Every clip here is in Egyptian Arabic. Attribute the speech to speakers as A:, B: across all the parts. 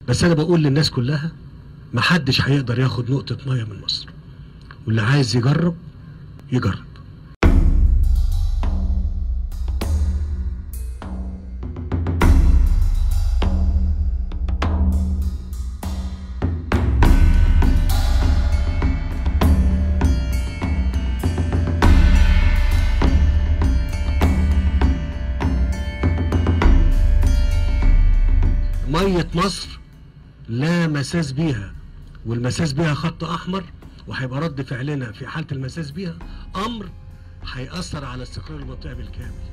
A: بس انا بقول للناس كلها محدش هيقدر ياخد نقطة مية من مصر واللي عايز يجرب يجرب مية مصر لا مساس بيها والمساس بيها خط احمر وهيبقى رد فعلنا في حاله المساس بيها امر هيأثر على استقرار المنطقه بالكامل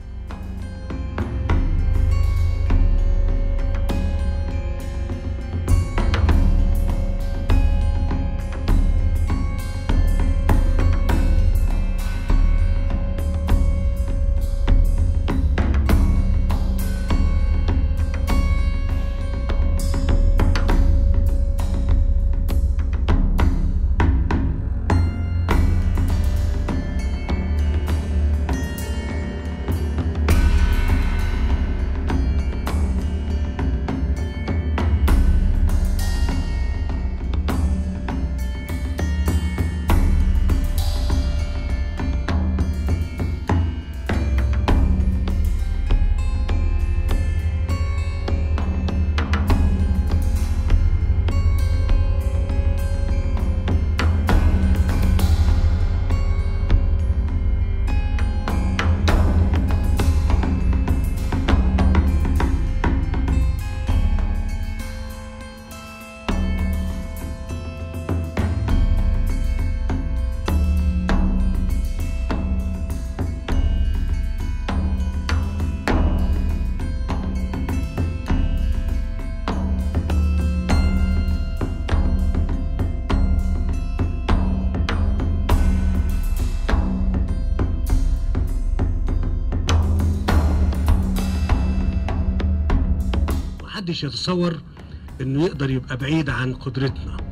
A: محدش يتصور انه يقدر يبقى بعيد عن قدرتنا